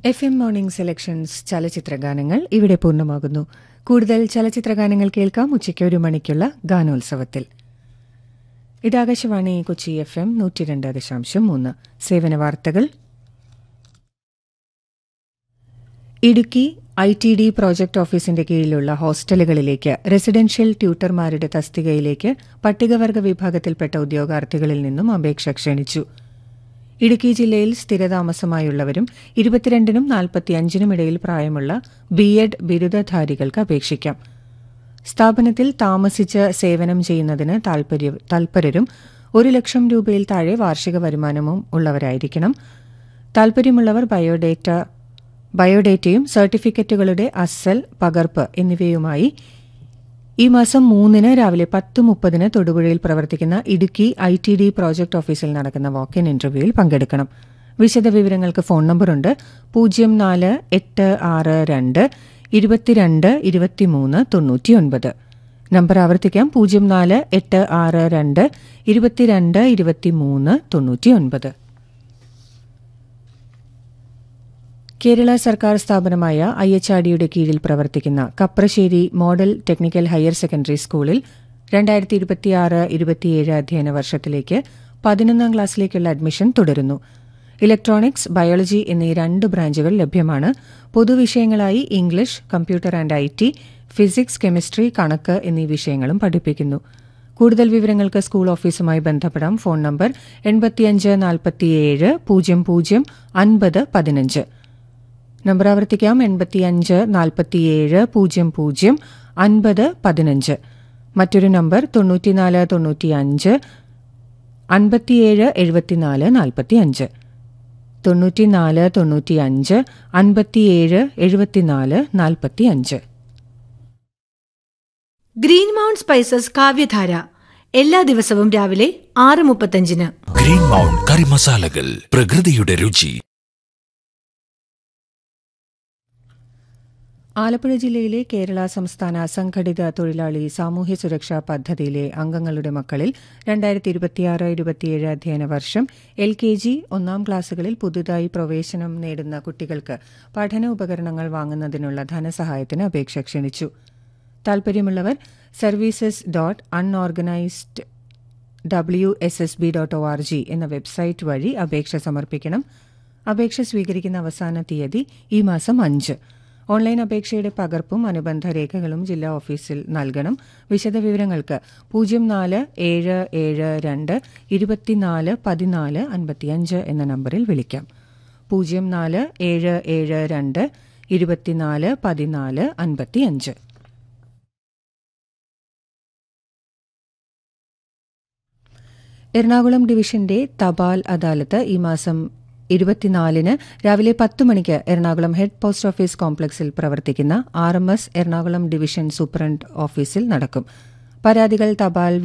F M morning selections ചലച്ചിത്ര ഗാനങ്ങൾ ഇവിടെ പൂർണ്ണമാകുന്നു കൂടുതൽ ചലച്ചിത്ര ഗാനങ്ങൾ കേൾക്കാം ഉച്ചയ്ക്ക് ഒരു മണിക്കുള്ള ഗാനോത്സവത്തിൽ ഇത് ആകാശവാണി കൊച്ചി എഫ് എം നൂറ്റി രണ്ട് ദശാംശം മൂന്ന് സേവന വാർത്തകൾ Idukki I T D project ഓഫീസിന്റെ കീഴിലുള്ള ഹോസ്റ്റലുകളിലേക്ക് റെസിഡൻഷ്യൽ ട്യൂട്ടർമാരുടെ തസ്തികയിലേക്ക് പട്ടികവർഗ വിഭാഗത്തിൽപ്പെട്ട ഉദ്യോഗാർത്ഥികളിൽ നിന്നും അപേക്ഷ ക്ഷണിച്ചു ഇടുക്കി ജില്ലയിൽ സ്ഥിരതാമസമായുള്ളവരും ഇരുപത്തിരണ്ടിനും നാൽപ്പത്തിയഞ്ചിനും ഇടയിൽ പ്രായമുള്ള ബി എഡ് ബിരുദധാരികൾക്ക് അപേക്ഷിക്കാം സ്ഥാപനത്തിൽ താമസിച്ച് സേവനം ചെയ്യുന്നതിന് താൽപര്യ- തൽപരരും ഒരു ലക്ഷം രൂപയിൽ താഴെ വാർഷിക വരുമാനവും ഉള്ളവരായിരിക്കണം താൽപര്യമുള്ളവർ ബയോഡേറ്റ ബയോഡേറ്റയും സർട്ടിഫിക്കറ്റുകളുടെ അസൽ പകർപ്പ് എന്നിവയുമായി ഈ മാസം മൂന്നിന് രാവിലെ പത്ത് മുപ്പതിന് തൊടുപുഴയിൽ പ്രവർത്തിക്കുന്ന Idukki I T D project ഓഫീസിൽ നടക്കുന്ന വാക്ക് ഇൻ ഇന്റർവ്യൂവിൽ പങ്കെടുക്കണം വിശദവിവരങ്ങൾക്ക് ഫോൺ നമ്പറുണ്ട് പൂജ്യം നാല് എട്ട് ആറ് രണ്ട് ഇരുപത്തിരണ്ട് ഇരുപത്തിമൂന്ന് തൊണ്ണൂറ്റിയൊൻപത് നമ്പർ ആവർത്തിക്കാം പൂജ്യം നാല് എട്ട് ആറ് രണ്ട് ഇരുപത്തിരണ്ട് ഇരുപത്തിമൂന്ന് തൊണ്ണൂറ്റിയൊൻപത് കേരള സർക്കാർ സ്ഥാപനമായ ഐ എച്ച് ആർ ഡിയുടെ കീഴിൽ പ്രവർത്തിക്കുന്ന Kaprassery model technical higher secondary സ്കൂളിൽ രണ്ടായിരത്തി ഇരുപത്തിയാറ് ഇരുപത്തിയേഴ് അധ്യയന വർഷത്തിലേക്ക് പതിനൊന്നാം ക്ലാസ്സിലേക്കുള്ള അഡ്മിഷൻ തുടരുന്നു ഇലക്ട്രോണിക്സ് ബയോളജി എന്നീ രണ്ട് ബ്രാഞ്ചുകൾ ലഭ്യമാണ് പൊതുവിഷയങ്ങളായി English computer and I T physics chemistry കണക്ക് എന്നീ വിഷയങ്ങളും പഠിപ്പിക്കുന്നു കൂടുതൽ വിവരങ്ങൾക്ക് സ്കൂൾ ഓഫീസുമായി ബന്ധപ്പെടാം ഫോൺ നമ്പർ എൺപത്തിയഞ്ച് നാൽപ്പത്തിയേഴ് പൂജ്യം പൂജ്യം അൻപത് പതിനഞ്ച് നമ്പർ ആവർത്തിക്കാം എൺപത്തിയഞ്ച് നാൽപ്പത്തിയേഴ് പൂജ്യം പൂജ്യം അൻപത് പതിനഞ്ച് മറ്റൊരു നമ്പർ തൊണ്ണൂറ്റിനാല് തൊണ്ണൂറ്റിയഞ്ച് അൻപത്തിയേഴ് എഴുപത്തിനാല് നാൽപ്പത്തിയഞ്ച് തൊണ്ണൂറ്റിനാല് തൊണ്ണൂറ്റിയഞ്ച് അൻപത്തിയേഴ് എഴുപത്തിനാല് നാൽപ്പത്തിയഞ്ച് ഗ്രീൻ മൗണ്ട് സ്പൈസസ് കാവ്യധാര എല്ലാ ദിവസവും രാവിലെ ആറ് മുപ്പത്തഞ്ചിന് ഗ്രീൻ മൗണ്ട് കറി മസാലകൾ പ്രകൃതിയുടെ രുചി ആലപ്പുഴ ജില്ലയിലെ കേരള സംസ്ഥാന അസംഘടിത തൊഴിലാളി സാമൂഹ്യ സുരക്ഷാ പദ്ധതിയിലെ അംഗങ്ങളുടെ മക്കളിൽ രണ്ടായിരത്തി ഇരുപത്തിയാറ് ഇരുപത്തിയേഴ് അധ്യയന വർഷം എൽ കെ ജി ഒന്നാം ക്ലാസുകളിൽ പുതുതായി പ്രവേശനം നേടുന്ന കുട്ടികൾക്ക് പഠന ഉപകരണങ്ങൾ വാങ്ങുന്നതിനുള്ള ധനസഹായത്തിന് അപേക്ഷ ക്ഷണിച്ചു താൽപര്യമുള്ളവർ services dot unorganised W S S B dot O R G എന്ന വെബ്സൈറ്റ് വഴി അപേക്ഷ സമർപ്പിക്കണം അപേക്ഷ സ്വീകരിക്കുന്ന അവസാന തീയതി ഈ മാസം അഞ്ച് ഓൺലൈൻ അപേക്ഷയുടെ പകർപ്പും അനുബന്ധ രേഖകളും ജില്ലാ ഓഫീസിൽ നൽകണം വിശദവിവരങ്ങൾക്ക് പൂജ്യം നാല് ഏഴ് ഏഴ് രണ്ട് ഇരുപത്തിനാല് പതിനാല് അൻപത്തിയഞ്ച് എന്ന നമ്പറിൽ വിളിക്കാം പൂജ്യം നാല് ഏഴ് ഏഴ് രണ്ട് ഇരുപത്തിനാല് പതിനാല് അൻപത്തിയഞ്ച് എറണാകുളം ഡിവിഷന്റെ തപാൽ അദാലത്ത് ഈ മാസം ഇരുപത്തിനാലിന് രാവിലെ പത്ത് മണിക്ക് എറണാകുളം ഹെഡ് പോസ്റ്റ് ഓഫീസ് കോംപ്ലക്സിൽ പ്രവർത്തിക്കുന്ന R M S Ernakulam division superintendent ഓഫീസിൽ നടക്കും പരാതികൾ തപാൽ